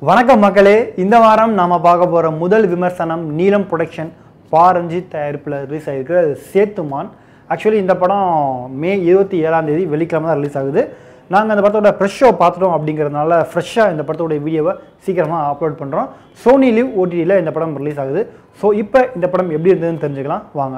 வணக்கம் மக்களே இந்த வாரம் நாம பார்க்க போற முதல் விமர்சனம் நீலம் ப்ரொடக்ஷன் பாரஞ்சித் தயாரிப்பில் ரிலீஸ் ஆகிருக்கிற சேத்துமான் ஆக்சுவலி இந்த படம் மே இருபத்தி ஏழாம் தேதி வெள்ளிக்கிழமை தான் ரிலீஸ் ஆகுது நாங்கள் அந்த படத்தோட ஃப்ரெஷ் ஷோ பார்த்துட்டோம் அப்படிங்கிறதுனால ஃப்ரெஷ்ஷாக இந்த படத்தோட வீடியோவை சீக்கிரமாக அப்லோட் பண்ணுறோம் சோனி லிவ் ஓடிடியில் இந்த படம் ரிலீஸ் ஆகுது ஸோ இப்போ இந்த படம் எப்படி இருந்ததுன்னு தெரிஞ்சுக்கலாம் வாங்க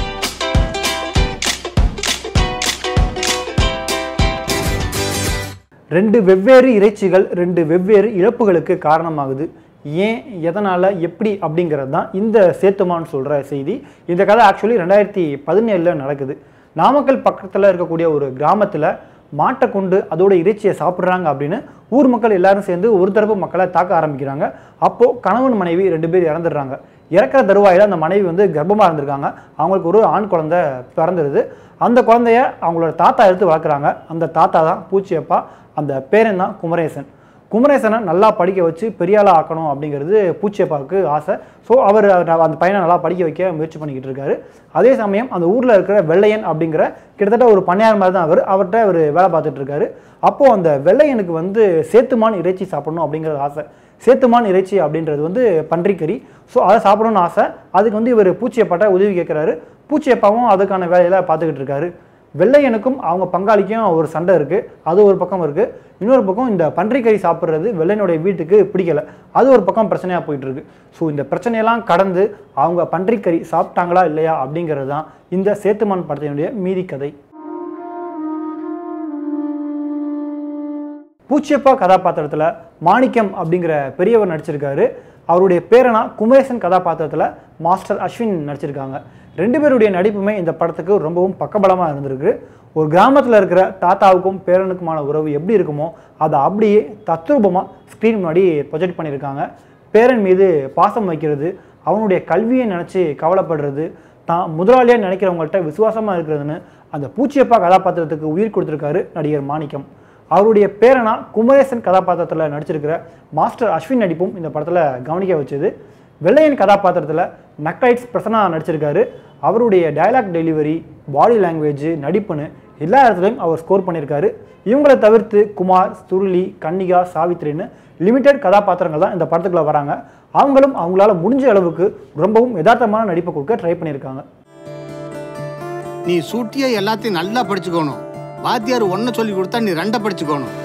ரெண்டு வெவ்வேறு இறைச்சிகள் ரெண்டு வெவ்வேறு இழப்புகளுக்கு காரணமாகுது ஏன் எதனால் எப்படி அப்படிங்கிறது தான் இந்த சேத்துமான்னு சொல்கிற செய்தி இந்த கதை ஆக்சுவலி ரெண்டாயிரத்தி பதினேழில் நடக்குது நாமக்கல் பக்கத்தில் இருக்கக்கூடிய ஒரு கிராமத்தில் மாட்டை கொண்டு அதோட இறைச்சியை சாப்பிட்றாங்க அப்படின்னு ஊர் மக்கள் எல்லாரும் சேர்ந்து ஒரு தரப்பு மக்களை தாக்க ஆரம்பிக்கிறாங்க அப்போது கணவன் மனைவி ரெண்டு பேர் இறந்துடுறாங்க இறக்குற தருவாயில் அந்த மனைவி வந்து கர்ப்பமாக இருந்திருக்காங்க அவங்களுக்கு ஒரு ஆண் குழந்தை பிறந்துடுது அந்த குழந்தைய அவங்களோட தாத்தா எடுத்து வளர்க்குறாங்க அந்த தாத்தா தான் பூச்சியப்பா அந்த பேரன் தான் குமரேசன் குமரேசனை நல்லா படிக்க வச்சு பெரியாளா ஆக்கணும் அப்படிங்கிறது பூச்சியப்பாவுக்கு ஆசை ஸோ அவர் அந்த பையனை நல்லா படிக்க வைக்க முயற்சி பண்ணிக்கிட்டு இருக்காரு அதே சமயம் அந்த ஊரில் இருக்கிற வெள்ளையன் அப்படிங்கிற கிட்டத்தட்ட ஒரு பணியார் மாதிரி தான் அவர் அவர்கிட்ட அவர் வேலை பார்த்துட்டு இருக்காரு அப்போது அந்த வெள்ளையனுக்கு வந்து சேத்துமான் இறைச்சி சாப்பிடணும் அப்படிங்கிறது ஆசை சேத்துமான் இறைச்சி அப்படின்றது வந்து பன்றிக்கறி ஸோ அதை சாப்பிடணும்னு ஆசை அதுக்கு வந்து இவர் பூச்சியப்பாட்ட உதவி கேட்குறாரு பூச்சியப்பாவும் அதுக்கான வேலையில பார்த்துக்கிட்டு இருக்காரு வெள்ளையனுக்கும் அவங்க பங்காளிக்கும் ஒரு சண்டை இருக்குது அது ஒரு பக்கம் இருக்குது இன்னொரு பக்கம் இந்த பன்றிக்கறி சாப்பிட்றது வெள்ளையனுடைய வீட்டுக்கு பிடிக்கல அது ஒரு பக்கம் பிரச்சனையாக போயிட்டு இருக்கு ஸோ இந்த பிரச்சனையெல்லாம் கடந்து அவங்க பன்றிக்கறி சாப்பிட்டாங்களா இல்லையா அப்படிங்கிறது தான் இந்த சேத்துமான் படத்தினுடைய மீதி கதை பூச்சியப்பா கதாபாத்திரத்தில் மாணிக்கம் அப்படிங்கிற பெரியவர் நடிச்சிருக்காரு அவருடைய பேரனா குமரேசன் கதாபாத்திரத்தில் மாஸ்டர் அஸ்வின் நடிச்சிருக்காங்க ரெண்டு பேருடைய நடிப்புமே இந்த படத்துக்கு ரொம்பவும் பக்கபலமாக இருந்திருக்கு ஒரு கிராமத்தில் இருக்கிற தாத்தாவுக்கும் பேரனுக்குமான உறவு எப்படி இருக்குமோ அதை அப்படியே தத்ரூபமாக ஸ்க்ரீன் முன்னாடி ப்ரொஜெக்ட் பண்ணியிருக்காங்க பேரன் மீது பாசம் வைக்கிறது அவனுடைய கல்வியை நினச்சி கவலைப்படுறது தான் முதலாளியாக நினைக்கிறவங்கள்ட்ட விசுவாசமாக இருக்கிறதுன்னு அந்த பூச்சியப்பா கதாபாத்திரத்துக்கு உயிர் கொடுத்துருக்காரு நடிகர் மாணிக்கம் அவருடைய பேரனா குமரேசன் கதாபாத்திரத்தில் நடிச்சிருக்கிற மாஸ்டர் அஸ்வின் நடிப்பும் இந்த படத்தில் கவனிக்க வச்சது வெள்ளையன் கதாபாத்திரத்தில் நக்கைட்ஸ் பிரசன்னா நடிச்சிருக்காரு அவருடைய டயலாக் டெலிவரி பாடி லாங்குவேஜ் நடிப்புன்னு எல்லா இடத்துலையும் அவர் ஸ்கோர் பண்ணியிருக்காரு இவங்களை தவிர்த்து குமார் சுருளி கன்னிகா சாவித்ரின்னு லிமிட்டெட் கதாபாத்திரங்கள் தான் இந்த படத்துக்குள்ள வராங்க அவங்களும் அவங்களால முடிஞ்ச அளவுக்கு ரொம்பவும் யதார்த்தமான நடிப்பை கொடுக்க ட்ரை பண்ணியிருக்காங்க நீ சூட்டிய எல்லாத்தையும் நல்லா படிச்சுக்கணும் வாத்தியார் ஒன்றை சொல்லி கொடுத்தா நீ ரெண்டை படிச்சுக்கணும்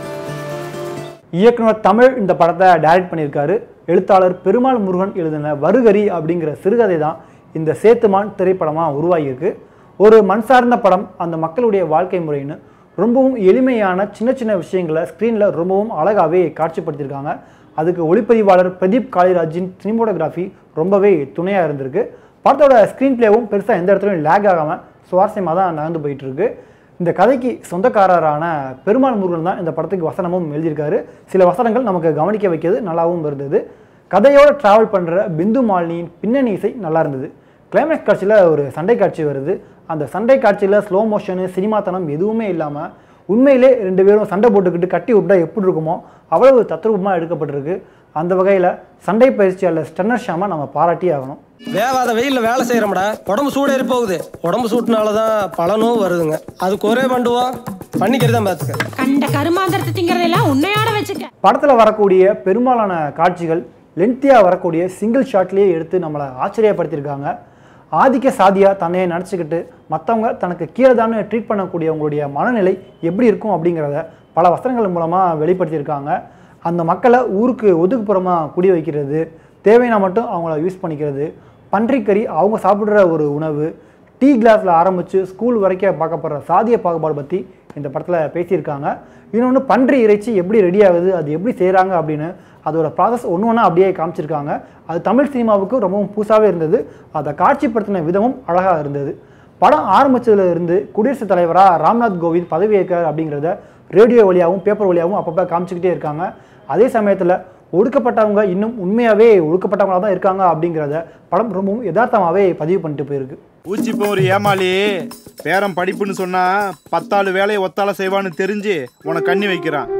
இயக்குனர் தமிழ் இந்த படத்தை டைரக்ட் பண்ணியிருக்காரு எழுத்தாளர் பெருமாள் முருகன் எழுதின வருகரி அப்படிங்கிற சிறுகதை தான் இந்த சேத்துமான் திரைப்படமாக உருவாகியிருக்கு ஒரு மண் சார்ந்த படம் அந்த மக்களுடைய வாழ்க்கை முறைன்னு ரொம்பவும் எளிமையான சின்ன சின்ன விஷயங்களை ஸ்க்ரீனில் ரொம்பவும் அழகாகவே காட்சிப்படுத்தியிருக்காங்க அதுக்கு ஒளிப்பதிவாளர் பிரதீப் காளிராஜின் சினிமோட்டோகிராஃபி ரொம்பவே துணையாக இருந்திருக்கு படத்தோட ஸ்க்ரீன் பிளேவும் பெருசாக எந்த இடத்துலையும் லேக் ஆகாமல் சுவாரஸ்யமாக தான் நகர்ந்து போயிட்டு இருக்கு இந்த கதைக்கு சொந்தக்காரரான பெருமாள் முருகன் தான் இந்த படத்துக்கு வசனமும் எழுதியிருக்காரு சில வசனங்கள் நமக்கு கவனிக்க வைக்கிறது நல்லாவும் இருந்தது கதையோட ட்ராவல் பண்ணுற பிந்து மாலினியின் பின்னணி இசை நல்லா இருந்தது கிளைமேக்ஸ் காட்சியில் ஒரு சண்டை காட்சி வருது அந்த சண்டை காட்சியில் ஸ்லோ மோஷனு சினிமாத்தனம் எதுவுமே இல்லாமல் உண்மையிலே ரெண்டு பேரும் சண்டை போட்டுக்கிட்டு கட்டி விட்டா எப்படி இருக்குமோ அவ்வளவு தத்ரூபமாக எடுக்கப்பட்டிருக்கு அந்த வகையில் சண்டை பயிற்சியாளர் ஸ்டன்னர் ஷாமை நம்ம பாராட்டி ஆகணும் வேவாத வெயில்ல வேலை செய்யறோம்டா உடம்பு சூடேறி போகுது உடம்பு சூட்டுனால தான் பல நோவு வருதுங்க அதுக்கு ஒரே பண்ணுவோம் பண்ணிக்கிறது தான் பார்த்துக்க கண்ட கருமாந்திரத்தை திங்கிறதெல்லாம் உன்னையோட வச்சுக்க படத்தில் வரக்கூடிய பெரும்பாலான காட்சிகள் லென்த்தியாக வரக்கூடிய சிங்கிள் ஷாட்லேயே எடுத்து நம்மளை ஆச்சரியப்படுத்தியிருக்காங்க ஆதிக்க சாதியாக தன்னையே நினச்சிக்கிட்டு மற்றவங்க தனக்கு கீழே தானே ட்ரீட் பண்ணக்கூடியவங்களுடைய மனநிலை எப்படி இருக்கும் அப்படிங்கிறத பல வசனங்கள் மூலமாக வெளிப்படுத்தியிருக்காங்க அந்த மக்களை ஊருக்கு ஒதுக்குப்புறமாக குடி வைக்கிறது தேவைன்னா மட்டும் அவங்கள யூஸ் பண்ணிக்கிறது பன்றிக்கறி அவங்க சாப்பிட்ற ஒரு உணவு டீ கிளாஸில் ஆரம்பித்து ஸ்கூல் வரைக்கும் பார்க்கப்படுற சாதிய பாகுபாடு பற்றி இந்த படத்தில் பேசியிருக்காங்க இன்னொன்று பன்றி இறைச்சி எப்படி ரெடி ஆகுது அது எப்படி செய்கிறாங்க அப்படின்னு அதோட ப்ராசஸ் ஒன்று ஒன்றா அப்படியே காமிச்சிருக்காங்க அது தமிழ் சினிமாவுக்கு ரொம்பவும் புதுசாகவே இருந்தது அதை காட்சிப்படுத்தின விதமும் அழகாக இருந்தது படம் ஆரம்பிச்சதுல இருந்து குடியரசுத் தலைவராக ராம்நாத் கோவிந்த் பதவியேற்கார் அப்படிங்கிறத ரேடியோ வழியாகவும் பேப்பர் வழியாகவும் அப்பப்போ காமிச்சிக்கிட்டே இருக்காங்க அதே சமயத்தில் ஒடுக்கப்பட்டவங்க இன்னும் உண்மையாகவே ஒடுக்கப்பட்டவங்களாக தான் இருக்காங்க அப்படிங்கிறத படம் ரொம்பவும் யதார்த்தமாகவே பதிவு பண்ணிட்டு போயிருக்கு ஊச்சிப்போ ஒரு ஏமாளி பேரம் படிப்புன்னு சொன்னா பத்தாளு வேலையை ஒத்தால செய்வான்னு தெரிஞ்சு உனக்கு கண்ணி வைக்கிறான்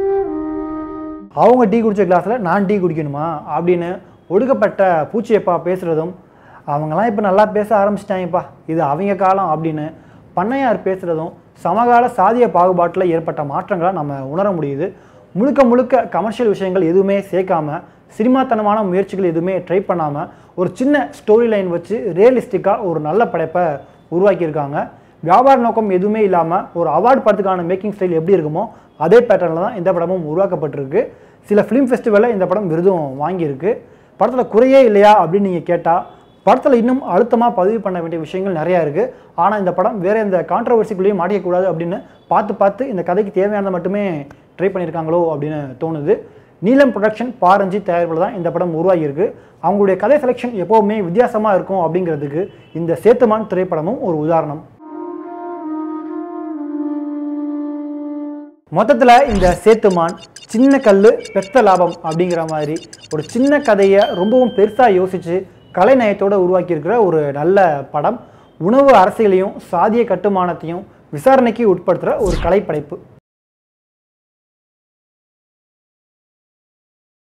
அவங்க டீ குடிச்ச கிளாஸில் நான் டீ குடிக்கணுமா அப்படின்னு ஒடுக்கப்பட்ட பூச்சியப்பா பேசுகிறதும் அவங்கெல்லாம் இப்போ நல்லா பேச ஆரம்பிச்சிட்டாங்கப்பா இது அவங்க காலம் அப்படின்னு பண்ணையார் பேசுகிறதும் சமகால சாதிய பாகுபாட்டில் ஏற்பட்ட மாற்றங்களை நம்ம உணர முடியுது முழுக்க முழுக்க கமர்ஷியல் விஷயங்கள் எதுவுமே சேர்க்காம சினிமாத்தனமான முயற்சிகள் எதுவுமே ட்ரை பண்ணாமல் ஒரு சின்ன ஸ்டோரி லைன் வச்சு ரியலிஸ்டிக்காக ஒரு நல்ல படைப்பை உருவாக்கியிருக்காங்க வியாபார நோக்கம் எதுவுமே இல்லாமல் ஒரு அவார்ட் படத்துக்கான மேக்கிங் ஸ்டைல் எப்படி இருக்குமோ அதே பேட்டர்னில் தான் இந்த படமும் உருவாக்கப்பட்டிருக்கு சில ஃபிலிம் ஃபெஸ்டிவலில் இந்த படம் விருதும் வாங்கியிருக்கு படத்தில் குறையே இல்லையா அப்படின்னு நீங்கள் கேட்டால் படத்தில் இன்னும் அழுத்தமாக பதிவு பண்ண வேண்டிய விஷயங்கள் நிறையா இருக்குது ஆனால் இந்த படம் வேறு எந்த கான்ட்ரவர்சிக்குள்ளேயும் மாட்டிக்கக்கூடாது அப்படின்னு பார்த்து பார்த்து இந்த கதைக்கு தேவையானதை மட்டுமே ட்ரை பண்ணியிருக்காங்களோ அப்படின்னு தோணுது நீலம் ப்ரொடக்ஷன் பாரஞ்சி தயாரிப்பில் தான் இந்த படம் உருவாகியிருக்கு அவங்களுடைய கதை செலெக்ஷன் எப்போவுமே வித்தியாசமாக இருக்கும் அப்படிங்கிறதுக்கு இந்த சேத்துமான் திரைப்படமும் ஒரு உதாரணம் மொத்தத்தில் இந்த சேத்துமான் சின்ன கல் பெத்த லாபம் அப்படிங்கிற மாதிரி ஒரு சின்ன கதையை ரொம்பவும் பெருசாக யோசித்து கலைநயத்தோடு உருவாக்கியிருக்கிற ஒரு நல்ல படம் உணவு அரசியலையும் சாதிய கட்டுமானத்தையும் விசாரணைக்கு உட்படுத்துகிற ஒரு கலைப்படைப்பு